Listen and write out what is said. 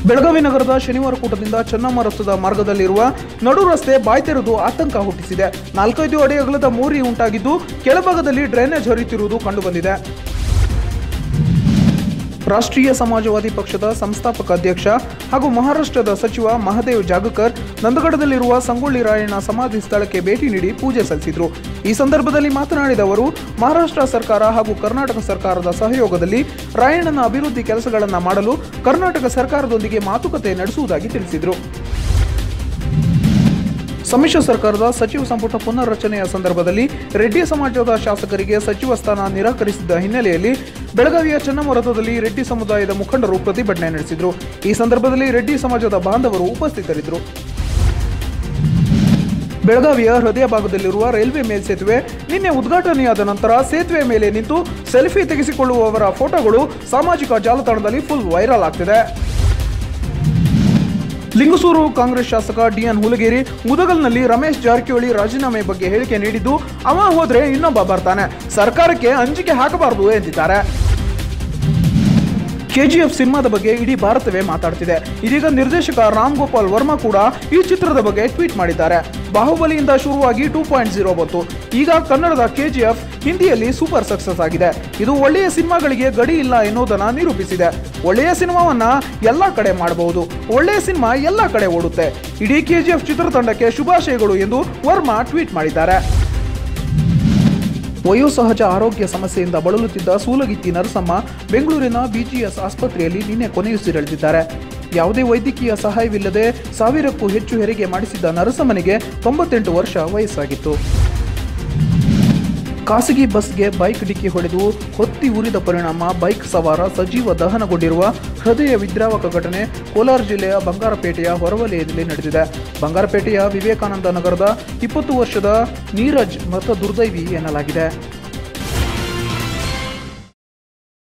ಬೆಳಗಾವಿ ನಗರದ ಶನಿವಾರ ಕೂಟದಿಂದ ಚೆನ್ನಮ್ಮ ರಸ್ತೆದ ಮಾರ್ಗದಲ್ಲಿರುವ ನಡು ರಸ್ತೆ ಬಾಯ್ತೆರೆದು ಆತಂಕ ಹುಟ್ಟಿಸಿದೆ ನಾಲ್ಕೈದು ಅಡಿ ಅಗಲದ ಮೋರಿ ಉಂಟಾಗಿದ್ದು ಕೆಳಭಾಗದಲ್ಲಿ ಡ್ರೈನೇಜ್ ಹರಿಯುತ್ತಿರುವುದು ಕಂಡುಬಂದಿದೆ ರಾಷ್ಟ್ರೀಯ ಸಮಾಜವಾದಿ ಪಕ್ಷದ ಸಂಸ್ಥಾಪಕ ಅಧ್ಯಕ್ಷ ಹಾಗೂ ಮಹಾರಾಷ್ಟ್ರದ ಸಚಿವ ಮಹದೇವ್ ಜಾಗಕರ್ ನಂದಗಡದಲ್ಲಿರುವ ಸಂಗೊಳ್ಳಿ ರಾಯಣ್ಣ ಸಮಾಧಿ ಸ್ಥಳಕ್ಕೆ ಭೇಟಿ ನೀಡಿ ಪೂಜೆ ಸಲ್ಲಿಸಿದರು ಈ ಸಂದರ್ಭದಲ್ಲಿ ಮಾತನಾಡಿದ ಅವರು ಮಹಾರಾಷ್ಟ್ರ ಸರ್ಕಾರ ಹಾಗೂ ಕರ್ನಾಟಕ ಸರ್ಕಾರದ ಸಹಯೋಗದಲ್ಲಿ ರಾಯಣ್ಣನ ಅಭಿವೃದ್ಧಿ ಕೆಲಸಗಳನ್ನು ಮಾಡಲು ಕರ್ನಾಟಕ ಸರ್ಕಾರದೊಂದಿಗೆ ಮಾತುಕತೆ ನಡೆಸುವುದಾಗಿ ತಿಳಿಸಿದರು ಸಮ್ಮಿಶ್ರ ಸರ್ಕಾರದ ಸಚಿವ ಸಂಪುಟ ಪುನರ್ರಚನೆಯ ಸಂದರ್ಭದಲ್ಲಿ ರೆಡ್ಡಿ ಸಮಾಜದ ಶಾಸಕರಿಗೆ ಸಚಿವ ಸ್ಥಾನ ನಿರಾಕರಿಸಿದ್ದ ಹಿನ್ನೆಲೆಯಲ್ಲಿ ಬೆಳಗಾವಿಯ ಚೆನ್ನಮ್ಮ ವೃತ್ತದಲ್ಲಿ ರೆಡ್ಡಿ ಸಮುದಾಯದ ಮುಖಂಡರು ಪ್ರತಿಭಟನೆ ನಡೆಸಿದರು ಈ ಸಂದರ್ಭದಲ್ಲಿ ರೆಡ್ಡಿ ಸಮಾಜದ ಬಾಂಧವರು ಉಪಸ್ಥಿತರಿದ್ದರು ಬೆಳಗಾವಿಯ ಹೃದಯ ಭಾಗದಲ್ಲಿರುವ ರೈಲ್ವೆ ಮೇಲ್ಸೇತುವೆ ನಿನ್ನೆ ಉದ್ಘಾಟನೆಯಾದ ನಂತರ ಸೇತುವೆ ಮೇಲೆ ನಿಂತು ಸೆಲ್ಫಿ ತೆಗೆಸಿಕೊಳ್ಳುವವರ ಫೋಟೋಗಳು ಸಾಮಾಜಿಕ ಜಾಲತಾಣದಲ್ಲಿ ಫುಲ್ ವೈರಲ್ ಆಗ್ತಿದೆ ಲಿಂಗಸೂರು ಕಾಂಗ್ರೆಸ್ ಶಾಸಕ ಡಿಎನ್ ಹುಲಗೇರಿ ಮುದಗಲ್ನಲ್ಲಿ ರಮೇಶ್ ಜಾರಕಿಹೊಳಿ ರಾಜೀನಾಮೆ ಬಗ್ಗೆ ಹೇಳಿಕೆ ನೀಡಿದ್ದು ಅವ ಹೋದ್ರೆ ಇನ್ನೊಬ್ಬ ಬರ್ತಾನೆ ಸರ್ಕಾರಕ್ಕೆ ಅಂಜಿಕೆ ಹಾಕಬಾರದು ಎಂದಿದ್ದಾರೆ ಕೆಜಿಎಫ್ ಸಿನಿಮಾದ ಬಗ್ಗೆ ಇಡೀ ಭಾರತವೇ ಮಾತಾಡ್ತಿದೆ ಇದೀಗ ನಿರ್ದೇಶಕ ರಾಮ್ ಗೋಪಾಲ್ ವರ್ಮಾ ಕೂಡ ಈ ಚಿತ್ರದ ಬಗ್ಗೆ ಟ್ವೀಟ್ ಮಾಡಿದ್ದಾರೆ ಬಾಹುಬಲಿಯಿಂದ ಶುರುವಾಗಿ ಟೂ ಪಾಯಿಂಟ್ ಜೀರೋ ಬಂತು ಈಗ ಕನ್ನಡದ ಕೆಜಿಎಫ್ ಹಿಂದಿಯಲ್ಲಿ ಸೂಪರ್ ಸಕ್ಸಸ್ ಆಗಿದೆ ಇದು ಒಳ್ಳೆಯ ಸಿನಿಮಾಗಳಿಗೆ ಗಡಿ ಇಲ್ಲ ಎನ್ನುವುದನ್ನ ನಿರೂಪಿಸಿದೆ ಒಳ್ಳೆಯ ಸಿನಿಮಾವನ್ನ ಎಲ್ಲ ಕಡೆ ಮಾಡಬಹುದು ಒಳ್ಳೆಯ ಸಿನಿಮಾ ಎಲ್ಲ ಕಡೆ ಓಡುತ್ತೆ ಇಡೀ ಕೆಜಿಎಫ್ ಚಿತ್ರತಂಡಕ್ಕೆ ಶುಭಾಶಯಗಳು ಎಂದು ವರ್ಮಾ ಟ್ವೀಟ್ ಮಾಡಿದ್ದಾರೆ ವಯೋಸಹಜ ಆರೋಗ್ಯ ಸಮಸ್ಯೆಯಿಂದ ಬಳಲುತ್ತಿದ್ದ ಸೂಲಗಿತ್ತಿ ನರಸಮ್ಮ ಬೆಂಗಳೂರಿನ ಬಿಜಿಎಸ್ ಆಸ್ಪತ್ರೆಯಲ್ಲಿ ನಿನ್ನೆ ಕೊನೆಯುಸಿರೆಳೆದಿದ್ದಾರೆ ಯಾವುದೇ ವೈದ್ಯಕೀಯ ಸಹಾಯವಿಲ್ಲದೆ ಸಾವಿರಕ್ಕೂ ಹೆಚ್ಚು ಹೆರಿಗೆ ಮಾಡಿಸಿದ್ದ ನರಸಮ್ಮನಿಗೆ ತೊಂಬತ್ತೆಂಟು ವರ್ಷ ವಯಸ್ಸಾಗಿತ್ತು ಖಾಸಗಿ ಬಸ್ಗೆ ಬೈಕ್ ಡಿಕ್ಕಿ ಹೊಡೆದು ಹೊತ್ತಿ ಉರಿದ ಪರಿಣಾಮ ಬೈಕ್ ಸವಾರ ಸಜೀವ ದಹನಗೊಂಡಿರುವ ಹೃದಯ ವಿದ್ರಾವಕ ಘಟನೆ ಕೋಲಾರ ಜಿಲ್ಲೆಯ ಬಂಗಾರಪೇಟೆಯ ಹೊರವಲಯದಲ್ಲಿ ನಡೆದಿದೆ ಬಂಗಾರಪೇಟೆಯ ವಿವೇಕಾನಂದ ನಗರದ ಇಪ್ಪತ್ತು ವರ್ಷದ ನೀರಜ್ ಮೃತ ದುರ್ದೈವಿ ಎನ್ನಲಾಗಿದೆ